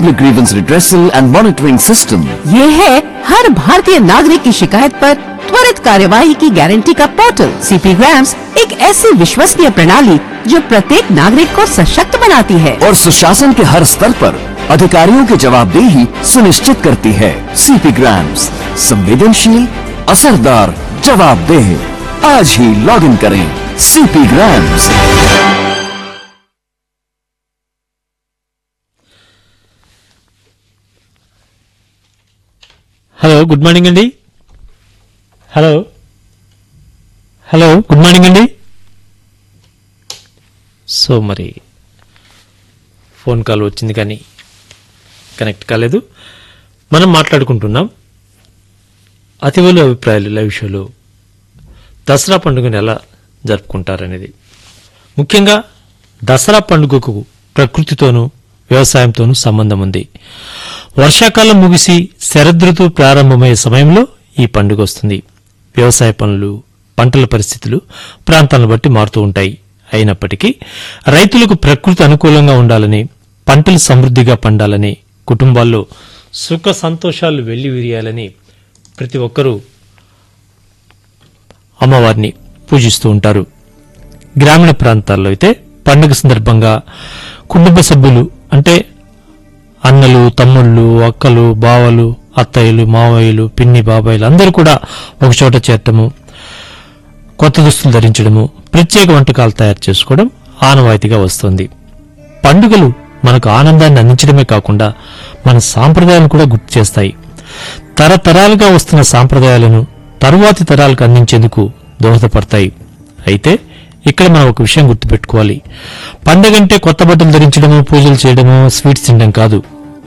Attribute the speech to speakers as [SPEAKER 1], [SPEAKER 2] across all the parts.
[SPEAKER 1] Public Grievance Redressal and Monitoring System.
[SPEAKER 2] ये है हर भारतीय नागरिक की शिकायत पर त्वरित कार्यवाही की गारंटी का पोर्टल सीपी ग्राम्स एक ऐसी विश्वसनीय प्रणाली जो प्रत्येक नागरिक को सशक्त बनाती है
[SPEAKER 1] और सुशासन के हर स्तर पर अधिकारियों की जवाबदेही सुनिश्चित करती है सीपी ग्राम्स संवेदनशील असरदार जवाबदेह आज ही लॉग इन करें CP grams
[SPEAKER 3] hello good morning అండి హలో హలో గుడ్ మార్నింగ్ అండి సో మరి ఫోన్ కాల్ వచ్చింది కానీ కనెక్ట్ కాలేదు మనం మాట్లాడుకుంటున్నాం అతివలు అభిప్రాయాలు లైవ్ షోలో దసరా పండుగను ఎలా జరుపుకుంటారనేది ముఖ్యంగా దసరా పండుగకు ప్రకృతితోనూ వ్యవసాయంతోనూ సంబంధం ఉంది వర్షాకాలం ముగిసి శరదృతువు ప్రారంభమయ్యే సమయంలో ఈ పండుగ వస్తుంది వ్యవసాయ పనులు పంటల పరిస్థితులు ప్రాంతాలను బట్టి మారుతూ ఉంటాయి అయినప్పటికీ రైతులకు ప్రకృతి అనుకూలంగా ఉండాలని పంటలు సమృద్ధిగా పండాలని కుటుంబాల్లో సుఖ సంతోషాలు వెళ్లి విరియాలని ప్రతి ఒక్కరూ అమ్మవారిని పూజిస్తూ ఉంటారు గ్రామీణ ప్రాంతాల్లో అయితే పండుగ సందర్భంగా కుటుంబ సభ్యులు అంటే అన్నలు తమ్ముళ్ళు అక్కలు బావలు అత్తయ్యలు మావయ్యలు పిన్ని బాబాయిలు అందరూ కూడా ఒక చోట చేరటము కొత్త దుస్తులు ధరించడము ప్రత్యేక వంటకాలు తయారు చేసుకోవడం ఆనవాయితీగా వస్తుంది పండుగలు మనకు ఆనందాన్ని అందించడమే కాకుండా మన సాంప్రదాయాలను కూడా గుర్తు చేస్తాయి తరతరాలుగా వస్తున్న సాంప్రదాయాలను తరువాతి తరాలకు అందించేందుకు దోహదపడతాయి అయితే ఇక్కడ మనం ఒక విషయం గుర్తుపెట్టుకోవాలి పండగంటే కొత్త బట్టలు ధరించడము పూజలు చేయడము స్వీట్స్ తినడం కాదు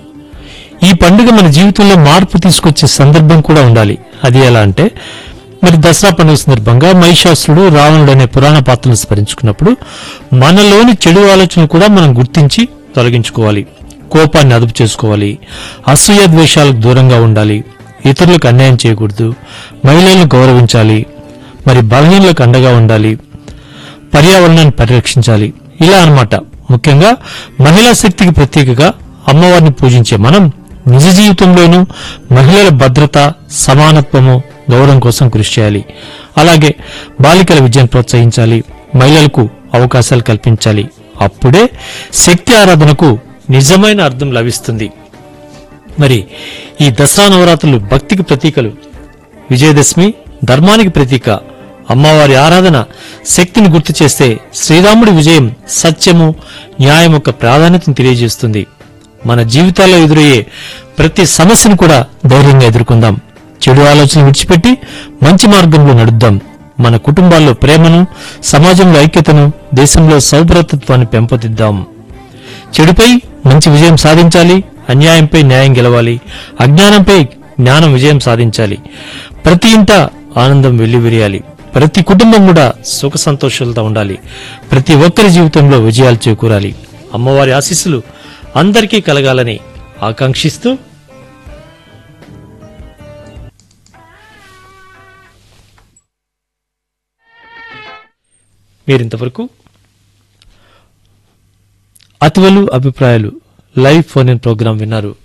[SPEAKER 3] ఈ పండుగ మన జీవితంలో మార్పు తీసుకొచ్చే సందర్భం కూడా ఉండాలి అది ఎలా అంటే మరి దసరా పండుగ సందర్భంగా మహిషాసురుడు రావణుడు అనే పురాణ పాత్రను స్మరించుకున్నప్పుడు మనలోని చెడు ఆలోచనలు కూడా మనం గుర్తించి తొలగించుకోవాలి కోపాన్ని అదుపు చేసుకోవాలి అసూయ ద్వేషాలకు దూరంగా ఉండాలి ఇతరులకు అన్యాయం చేయకూడదు మహిళలను గౌరవించాలి మరి బలహీనలకు అండగా ఉండాలి పర్యావరణాన్ని పరిరక్షించాలి ఇలా అన్నమాట ముఖ్యంగా మహిళా శక్తికి ప్రత్యేకగా అమ్మవారిని పూజించే మనం నిజ జీవితంలోనూ మహిళల భద్రత సమానత్వము గౌరవం కోసం కృషి చేయాలి అలాగే బాలికల విద్యను ప్రోత్సహించాలి మహిళలకు అవకాశాలు కల్పించాలి అప్పుడే శక్తి ఆరాధనకు నిజమైన అర్థం లభిస్తుంది మరి ఈ దసరా నవరాత్రులు భక్తికి ప్రతీకలు విజయదశమి ధర్మానికి ప్రతీక అమ్మవారి ఆరాధన శక్తిని గుర్తు చేస్తే శ్రీరాముడి విజయం సత్యము న్యాయం యొక్క ప్రాధాన్యతను తెలియజేస్తుంది మన జీవితాల్లో ఎదురయ్యే ప్రతి సమస్యను కూడా ధైర్యంగా ఎదుర్కొందాం చెడు ఆలోచనలు విడిచిపెట్టి మంచి మార్గంలో నడుద్దాం మన కుటుంబాల్లో ప్రేమను సమాజంలో ఐక్యతను దేశంలో సౌభ్రతత్వాన్ని పెంపొందిద్దాం చెడుపై మంచి విజయం సాధించాలి అన్యాయంపై న్యాయం గెలవాలి అజ్ఞానంపై జ్ఞానం విజయం సాధించాలి ప్రతి ఇంట ఆనందం వెల్లివిరియాలి ప్రతి కుటుంబం కూడా సుఖ సంతోషాలతో ఉండాలి ప్రతి ఒక్కరి జీవితంలో విజయాలు చేకూరాలి అమ్మవారి ఆశీస్సులు అందరికీ కలగాలని ఆకాంక్షిస్తూ మీరింతవరకు అతివలు అభిప్రాయాలు లైవ్ ఫోన్ ఇన్ ప్రోగ్రాం విన్నారు